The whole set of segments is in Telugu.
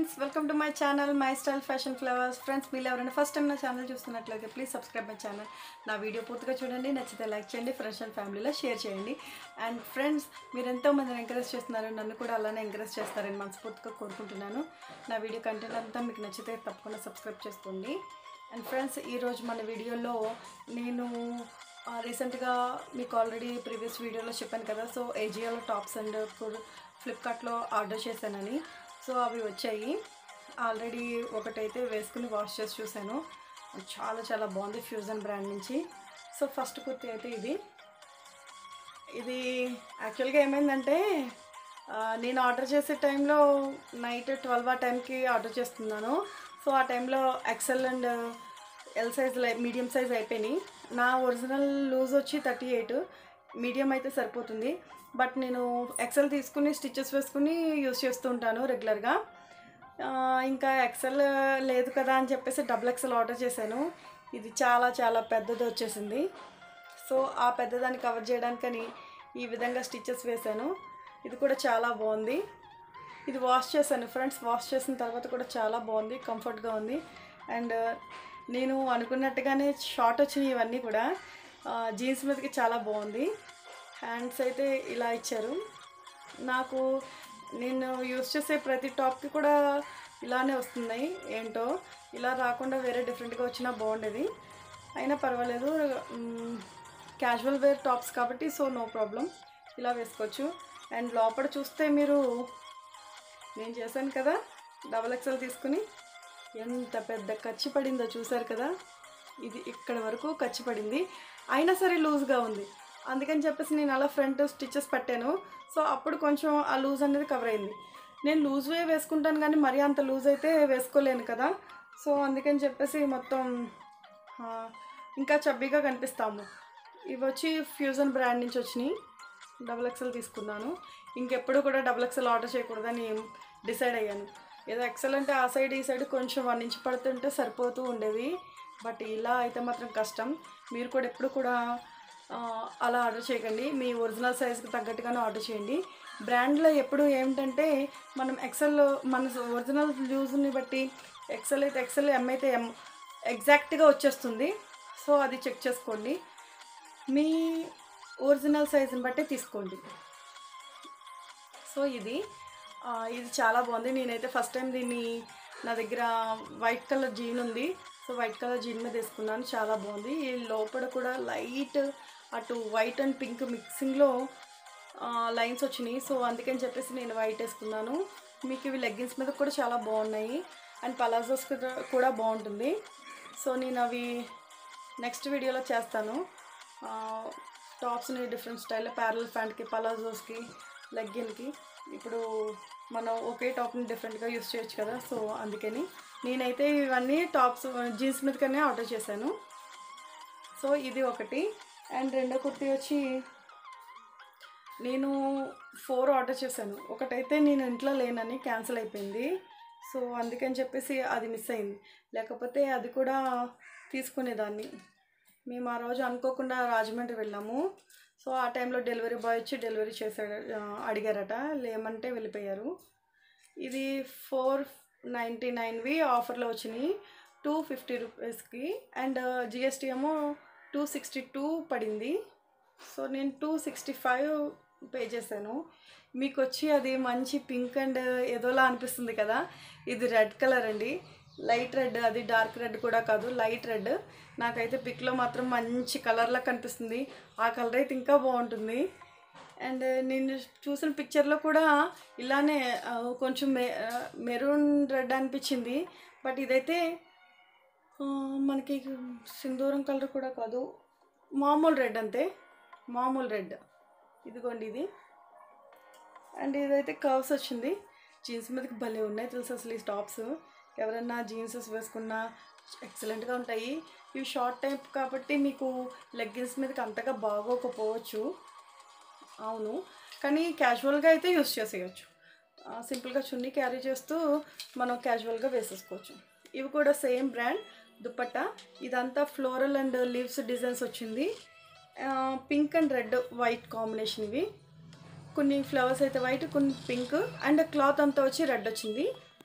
friends welcome to my channel my style fashion flowers friends మీరు ఎవరైనా ఫస్ట్ టైం నా ఛానల్ చూస్తున్నట్లయితే ప్లీజ్ సబ్స్క్రైబ్ మై ఛానల్ నా వీడియో పూర్తిగా చూడండి నచ్చితే లైక్ చేయండి ఫ్రెండ్స్ అండ్ ఫ్యామిలీలో షేర్ చేయండి అండ్ ఫ్రెండ్స్ మీరు ఎంతో మందిని ఎంకరేజ్ చేస్తున్నారు నన్ను కూడా అలానే ఎంకరేజ్ చేస్తారని మనస్ఫూర్తిగా కోరుకుంటున్నాను నా వీడియో కంటెంట్ అంతా మీకు నచ్చితే తప్పకుండా సబ్స్క్రైబ్ చేసుకోండి అండ్ ఫ్రెండ్స్ ఈరోజు మన వీడియోలో నేను రీసెంట్గా మీకు ఆల్రెడీ ప్రీవియస్ వీడియోలో చెప్పాను కదా సో ఏజియోలో టాప్స్ అండ్ ఫ్లిప్కార్ట్లో ఆర్డర్ చేశానని సో అవి వచ్చాయి ఆల్రెడీ ఒకటైతే వేసుకుని వాష్ చేసి చూశాను చాలా చాలా బాగుంది ఫ్యూజన్ బ్రాండ్ నుంచి సో ఫస్ట్ కుర్తి అయితే ఇది ఇది యాక్చువల్గా ఏమైందంటే ఆ, నేను ఆర్డర్ చేసే టైంలో నైట్ ట్వెల్వ్ ఆ టైంకి ఆర్డర్ చేస్తున్నాను సో ఆ టైంలో XL and L size medium size అయిపోయినాయి నా ఒరిజినల్ లూజ్ వచ్చి థర్టీ ఎయిట్ మీడియం అయితే సరిపోతుంది బట్ నేను ఎక్సెల్ తీసుకుని స్టిచెస్ వేసుకుని యూస్ చేస్తూ ఉంటాను రెగ్యులర్గా ఆ, ఇంకా ఎక్సెల్ లేదు కదా అని చెప్పేసి డబుల్ ఎక్సెల్ ఆర్డర్ చేశాను ఇది చాలా చాలా పెద్దది వచ్చేసింది సో ఆ పెద్దదాన్ని కవర్ చేయడానికని ఈ విధంగా స్టిచెస్ వేశాను ఇది కూడా చాలా బాగుంది ఇది వాష్ చేశాను ఫ్రెండ్స్ వాష్ చేసిన తర్వాత కూడా చాలా బాగుంది కంఫర్ట్గా ఉంది అండ్ నేను అనుకున్నట్టుగానే షార్ట్ వచ్చినాయి ఇవన్నీ కూడా జీన్స్ మీదకి చాలా బాగుంది హ్యాండ్స్ అయితే ఇలా ఇచ్చారు నాకు నేను యూస్ చేసే ప్రతి టాప్కి కూడా ఇలానే వస్తున్నాయి ఏంటో ఇలా రాకుండా వేరే డిఫరెంట్గా వచ్చినా బాగుండేది అయినా పర్వాలేదు క్యాజువల్ వేర్ టాప్స్ కాబట్టి సో నో ప్రాబ్లం ఇలా వేసుకోవచ్చు అండ్ లోపల చూస్తే మీరు నేను చేశాను కదా డబల్ ఎక్సెల్ తీసుకుని ఎంత పెద్ద ఖర్చు పడిందో చూసారు కదా ఇది ఇక్కడ వరకు ఖర్చు పడింది అయినా సరే లూజ్గా ఉంది అందుకని చెప్పేసి నేను అలా ఫ్రంట్ స్టిచెస్ పెట్టాను సో అప్పుడు కొంచెం ఆ లూజ్ అనేది కవర్ అయింది నేను లూజ్ వే వేసుకుంటాను కానీ మరీ అంత లూజ్ అయితే వేసుకోలేను కదా సో అందుకని చెప్పేసి మొత్తం ఆ, ఇంకా చబ్బీగా కనిపిస్తాము ఇవి వచ్చి ఫ్యూజన్ బ్రాండ్ నుంచి వచ్చినాయి డబుల్ ఎక్సెల్ తీసుకున్నాను ఇంకెప్పుడు కూడా డబుల్ ఎక్సెల్ ఆర్డర్ చేయకూడదని డిసైడ్ అయ్యాను ఏదో ఎక్సెల్ అంటే ఆ సైడ్ ఈ సైడ్ కొంచెం వన్ ఇంచ్ పడుతుంటే సరిపోతూ ఉండేవి బట్ ఇలా అయితే మాత్రం కష్టం మీరు కూడా ఎప్పుడు కూడా ఆ, అలా ఆర్డర్ చేయకండి మీ ఒరిజినల్ సైజ్కి తగ్గట్టుగానే ఆర్డర్ చేయండి బ్రాండ్లో ఎప్పుడు ఏమిటంటే మనం ఎక్సెల్ మన ఒరిజినల్ యూజ్ని బట్టి ఎక్సెల్ అయితే ఎక్సెల్ ఎం అయితే ఎం ఎగ్జాక్ట్గా వచ్చేస్తుంది సో అది చెక్ చేసుకోండి మీ ఒరిజినల్ సైజుని బట్టి తీసుకోండి సో ఇది ఆ, ఇది చాలా బాగుంది నేనైతే ఫస్ట్ టైం దీన్ని నా దగ్గర వైట్ కలర్ జీన్ ఉంది సో వైట్ కలర్ జీన్ మీద వేసుకున్నాను చాలా బాగుంది ఈ లోపల కూడా లైట్ అటు వైట్ అండ్ పింక్ మిక్సింగ్లో లైన్స్ వచ్చినాయి సో అందుకని చెప్పేసి నేను వైట్ వేసుకున్నాను మీకు ఇవి లెగ్గిన్స్ మీద కూడా చాలా బాగున్నాయి అండ్ పలాజోస్ కూడా బాగుంటుంది సో నేను అవి నెక్స్ట్ వీడియోలో చేస్తాను ఆ, టాప్స్ని డిఫరెంట్ స్టైల్లో ప్యారల్ ప్యాంట్కి పలాజోస్కి లెగ్గిన్కి ఇప్పుడు మనం ఒకే టాప్ని డిఫరెంట్గా యూస్ చేయొచ్చు కదా సో అందుకని నేనైతే ఇవన్నీ టాప్స్ జీన్స్ మీదకనే ఆర్డర్ చేశాను సో ఇది ఒకటి అండ్ రెండో కుర్తీ వచ్చి నేను ఫోర్ ఆర్డర్ చేశాను ఒకటైతే నేను ఇంట్లో లేనని క్యాన్సిల్ అయిపోయింది సో అందుకని చెప్పేసి అది మిస్ అయింది లేకపోతే అది కూడా తీసుకునేదాన్ని మేము ఆ రోజు అనుకోకుండా రాజమండ్రి వెళ్ళాము సో ఆ టైంలో డెలివరీ బాయ్ వచ్చి డెలివరీ చేశాడు ఆ, అడిగారట లేమంటే వెళ్ళిపోయారు ఇది ఫోర్ నైంటీ నైన్వి ఆఫర్లో వచ్చినాయి టూ ఫిఫ్టీ రూపీస్కి అండ్ జిఎస్టీ ఏమో టూ సిక్స్టీ టూ పడింది సో నేను టూ సిక్స్టీ ఫైవ్ పే చేశాను మీకు వచ్చి అది మంచి పింక్ అండ్ ఏదోలా అనిపిస్తుంది కదా ఇది రెడ్ కలర్ అండి లైట్ రెడ్ అది డార్క్ రెడ్ కూడా కాదు లైట్ రెడ్ నాకైతే పిక్లో మాత్రం మంచి కలర్లా కనిపిస్తుంది ఆ కలర్ అయితే ఇంకా బాగుంటుంది అండ్ నేను చూసిన పిక్చర్లో కూడా ఇలానే ఆ, కొంచెం మె మెరూన్ రెడ్ అనిపించింది బట్ ఇదైతే ఆ, మనకి సింధూరం కలర్ కూడా కాదు మామూలు రెడ్ అంతే మామూలు రెడ్ ఇదిగోండి ఇది అండ్ ఇదైతే కర్వ్స్ వచ్చింది జీన్స్ మీదకి భలే ఉన్నాయి తెలుసు అసలు ఈ టాప్స్ ఎవరైనా జీన్సెస్ వేసుకున్నా ఎక్సలెంట్గా ఉంటాయి ఇవి షార్ట్ టైప్ కాబట్టి మీకు లెగ్గిన్స్ మీదకి అంతగా బాగోకపోవచ్చు అవును కానీ క్యాజువల్గా అయితే యూస్ చేసేయచ్చు సింపుల్గా చున్నీ క్యారీ చేస్తూ మనం క్యాజువల్గా వేసేసుకోవచ్చు ఇవి కూడా సేమ్ బ్రాండ్ దుపట్టా ఇదంతా ఫ్లోరల్ అండ్ లీవ్స్ డిజైన్స్ వచ్చింది pink and red white combination ఇవి కొన్ని ఫ్లవర్స్ అయితే వైట్ కొన్ని పింక్ అండ్ క్లాత్ అంతా వచ్చి రెడ్ వచ్చింది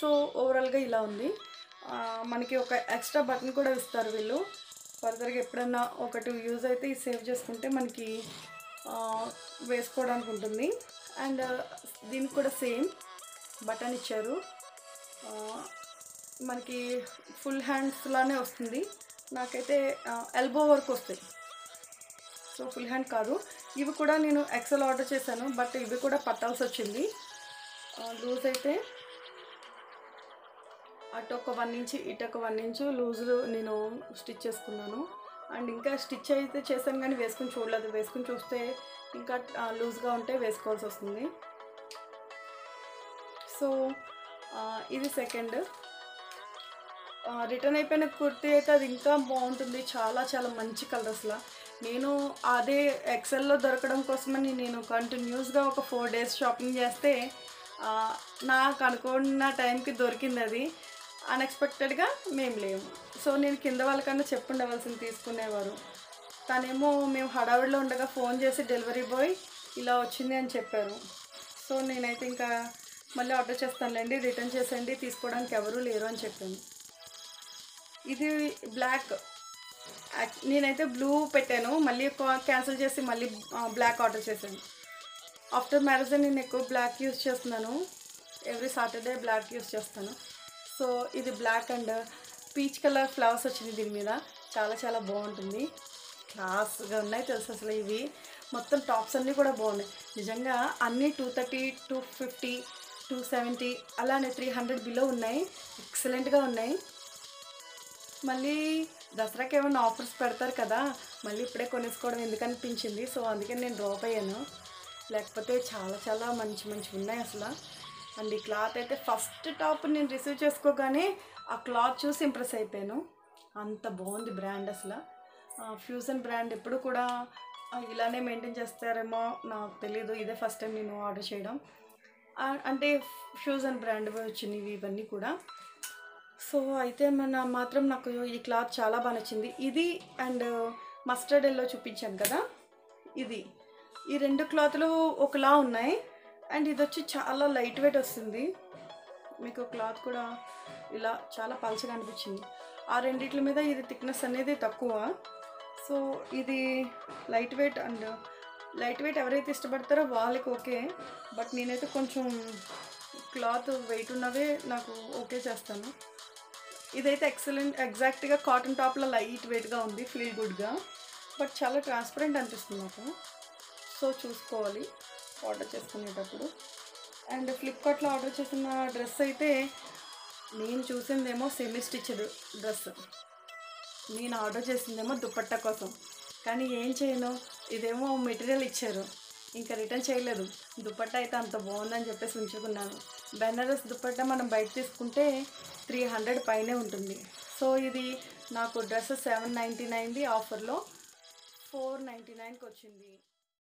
సో ఓవరాల్గా ఇలా ఉంది ఆ, మనకి ఒక ఎక్స్ట్రా బటన్ కూడా ఇస్తారు వీళ్ళు ఫర్దర్గా ఎప్పుడన్నా ఒకటి యూజ్ అయితే ఇది సేవ్ చేసుకుంటే మనకి ఆ, వేసుకోవడానికి ఉంటుంది అండ్ దీనికి కూడా సేమ్ బటన్ ఇచ్చారు ఆ, మనకి ఫుల్ హ్యాండ్స్ లానే వస్తుంది నాకైతే ఎల్బో వరకు వస్తాయి సో ఫుల్ హ్యాండ్ కాదు ఇవి కూడా నేను ఎక్సెల్ ఆర్డర్ చేశాను బట్ ఇవి కూడా పట్టాల్సి వచ్చింది లూజ్ అయితే అటు ఒక వన్ ఇంచ్ ఇటు ఒక వన్ ఇంచ్ లూజ్ నేను స్టిచ్ చేసుకున్నాను అండ్ ఇంకా స్టిచ్ అయితే చేశాను కానీ వేసుకుని చూడలేదు వేసుకుని చూస్తే ఇంకా లూజ్గా ఉంటే వేసుకోవాల్సి వస్తుంది సో ఇది సెకండ్ రిటర్న్ అయిపోయిన కుర్తీ అయితే అది ఇంకా బాగుంటుంది చాలా చాలా మంచి కలర్స్లా నేను అదే ఎక్సెల్లో దొరకడం కోసమని నేను కంటిన్యూస్గా ఒక ఫోర్ డేస్ షాపింగ్ చేస్తే ఆ, నాకు అనుకున్న టైంకి దొరికింది అది అన్ఎక్స్పెక్టెడ్గా మేము లేము సో నేను కింద వాళ్ళకన్నా చెప్పుండవలసింది తీసుకునేవారు తనేమో మేము హడావిడిలో ఉండగా ఫోన్ చేసి డెలివరీ బాయ్ ఇలా వచ్చింది అని చెప్పారు సో నేనైతే ఇంకా మళ్ళీ ఆర్డర్ చేస్తానులేండి రిటర్న్ చేసేయండి తీసుకోవడానికి ఎవరూ లేరు అని చెప్పాను ఇది బ్లాక్ యాక్- నేనైతే బ్లూ పెట్టాను మళ్ళీ క్యాన్సిల్ చేసి మళ్ళీ బ్లాక్ ఆర్డర్ చేశాను ఆఫ్టర్ మ్యారేజ్ నేను ఎక్కువ బ్లాక్ యూస్ చేస్తున్నాను ఎవ్రీ సాటర్డే బ్లాక్ యూస్ చేస్తాను సో ఇది black and peach colour flowers వచ్చింది దీని మీద చాలా చాలా బాగుంటుంది క్లాస్గా ఉన్నాయి తెలుసు అసలు ఇవి మొత్తం టాప్స్ అన్నీ కూడా బాగున్నాయి నిజంగా అన్నీ two thirty two fifty two seventy అలానే త్రీ హండ్రెడ్ బిలో ఉన్నాయి ఎక్సలెంట్గా ఉన్నాయి మళ్ళీ దసరాకి ఏమైనా ఆఫర్స్ పెడతారు కదా మళ్ళీ ఇప్పుడే కొనేసుకోవడం ఎందుకు అనిపించింది సో అందుకని నేను డ్రాప్ అయ్యాను లేకపోతే చాలా చాలా మంచి మంచి ఉన్నాయి అసలు అండ్ ఈ క్లాత్ అయితే ఫస్ట్ టాప్ నేను రిసీవ్ చేసుకోగానే ఆ క్లాత్ చూసి ఇంప్రెస్ అయిపోయాను అంత బాగుంది బ్రాండ్ అసలు ఫ్యూజన్ బ్రాండ్ ఎప్పుడు కూడా ఆ, ఇలానే మెయింటైన్ చేస్తారేమో నాకు తెలీదు ఇదే ఫస్ట్ టైం నేను ఆర్డర్ చేయడం ఆ, అంటే ఫ్యూజన్ బ్రాండ్ వచ్చినవి ఇవన్నీ కూడా సో అయితే మన మాత్రం నాకు ఈ క్లాత్ చాలా బాగా నచ్చింది ఇది అండ్ మస్టర్డ్ ఎల్లో చూపించాను కదా ఇది ఈ రెండు క్లాత్లు ఒకలా ఉన్నాయి అండ్ ఇది వచ్చి చాలా లైట్ వెయిట్ వస్తుంది మీకు క్లాత్ కూడా ఇలా చాలా పలచగా అనిపించింది ఆ రెండిట్ల మీద ఇది థిక్నెస్ అనేది తక్కువ సో ఇది light weight and light weight ఎవరైతే ఇష్టపడతారో వాళ్ళకి ఓకే బట్ నేనైతే కొంచెం క్లాత్ వెయిట్ ఉన్నవే నాకు ఓకే చేస్తాను ఇదైతే ఎక్సలెంట్ ఎగ్జాక్ట్గా కాటన్ టాప్లో లైట్ వెయిట్గా ఉంది ఫీల్ గుడ్గా బట్ చాలా ట్రాన్స్పరెంట్ అనిపిస్తుంది నాకు సో చూసుకోవాలి ఆర్డర్ చేసుకునేటప్పుడు అండ్ ఫ్లిప్కార్ట్లో ఆర్డర్ చేసిన డ్రెస్ అయితే నేను చూసిందేమో సెమీ స్టిచ్డ్ డ్రెస్ నేను ఆర్డర్ చేసిందేమో దుపట్టా కోసం కానీ ఏం చేయను ఇదేమో మెటీరియల్ ఇచ్చారు ఇంకా రిటర్న్ చేయలేదు దుపట్టా అయితే అంత బాగుందని చెప్పేసి ఉంచుకున్నాను బెనారస్ దుపట్టా మనం బయట తీసుకుంటే త్రీ హండ్రెడ్ పైనే ఉంటుంది సో ఇది నాకు డ్రెస్ సెవెన్ నైంటీ నైన్ది ఆఫర్లో ఫోర్ నైంటీ నైన్కి వచ్చింది